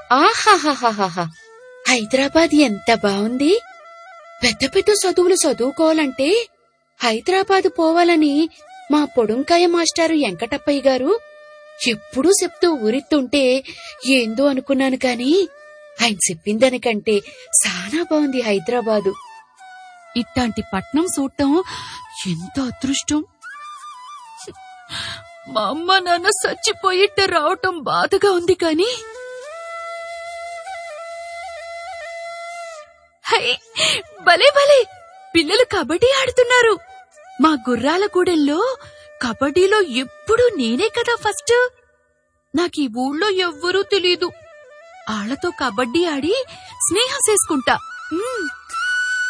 ఆహాహాహాహా హైదరాబాద్ ఎంత బావుంది పెద్ద పెద్ద చదువులు చదువుకోవాలంటే హైదరాబాద్ పోవాలని మా పొడుంకాయ మాస్టారు వెంకటప్పయ్య గారు ఎప్పుడూ చెప్తూ ఊరిస్తుంటే ఏందో అనుకున్నాను కాని ఆయన చెప్పిన దానికంటే చాలా బాగుంది హైదరాబాదు ఇట్లాంటి పట్నం చూడటం ఎంతో అదృష్టం మా అమ్మ నాన్న చచ్చిపోయిట్ట రావటం బాధగా ఉంది కాని హై భలే భలే పిల్లలు కబడ్డీ ఆడుతున్నారు మా గుర్రాల గూడెల్లో కబడ్డీలో ఎప్పుడూ నేనే కదా ఫస్ట్ నాకు ఈ ఊళ్ళో ఎవ్వరూ తెలీదు ఆళ్లతో కబడ్డీ ఆడి స్నేహం చేసుకుంటా మ్మ్.